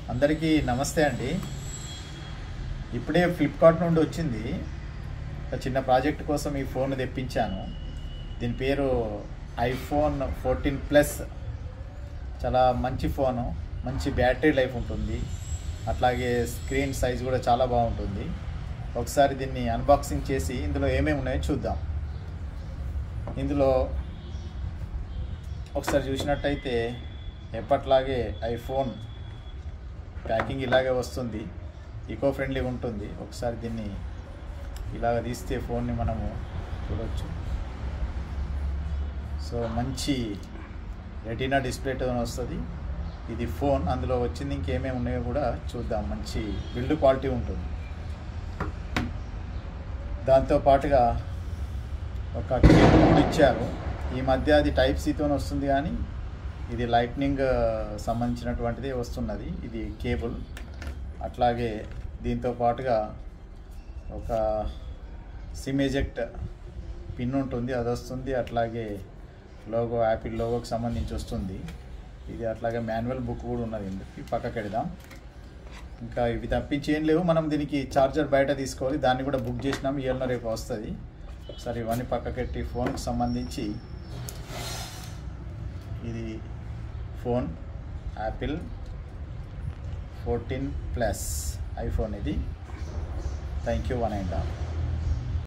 అందరికీ నమస్తే అండి ఇప్పుడే ఫ్లిప్కార్ట్ నుండి వచ్చింది ఒక చిన్న ప్రాజెక్ట్ కోసం ఈ ఫోన్ తెప్పించాను దీని పేరు ఐఫోన్ ఫోర్టీన్ ప్లస్ చాలా మంచి ఫోను మంచి బ్యాటరీ లైఫ్ ఉంటుంది అట్లాగే స్క్రీన్ సైజ్ కూడా చాలా బాగుంటుంది ఒకసారి దీన్ని అన్బాక్సింగ్ చేసి ఇందులో ఏమేమి ఉన్నాయో చూద్దాం ఇందులో ఒకసారి చూసినట్టయితే ఎప్పట్లాగే ఐఫోన్ ప్యాకింగ్ ఇలాగే వస్తుంది ఈకో ఫ్రెండ్లీగా ఉంటుంది ఒకసారి దీన్ని ఇలాగ తీస్తే ఫోన్ని మనము చూడవచ్చు సో మంచి రెటీనా డిస్ప్లేతో వస్తుంది ఇది ఫోన్ అందులో వచ్చింది ఇంకేమేమి ఉన్నాయో కూడా చూద్దాం మంచి బిల్డ్ క్వాలిటీ ఉంటుంది దాంతో పాటుగా ఒక కేబుల్ కూడా ఇచ్చారు ఈ మధ్య అది టైప్ సితో వస్తుంది కానీ ఇది లైట్నింగ్ సంబంధించినటువంటిది వస్తున్నది ఇది కేబుల్ అట్లాగే దీంతో పాటుగా ఒక సిమ్ ఎజెక్ట్ పిన్ ఉంటుంది అది వస్తుంది అట్లాగే లోగో యాపిల్ లోగోకి సంబంధించి వస్తుంది ఇది అట్లాగే మాన్యువల్ బుక్ కూడా ఉన్నది ఇందుకు పక్కకి పెడదాం ఇంకా ఇవి తప్పించి ఏం లేవు మనం దీనికి ఛార్జర్ బయట తీసుకోవాలి దాన్ని కూడా బుక్ చేసినాం ఇయర్లో రేపు వస్తుంది ఒకసారి ఇవన్నీ పక్కకెట్టి ఫోన్కి సంబంధించి ఇది phone Apple fourteen plus iPhone ఇది thank you one and all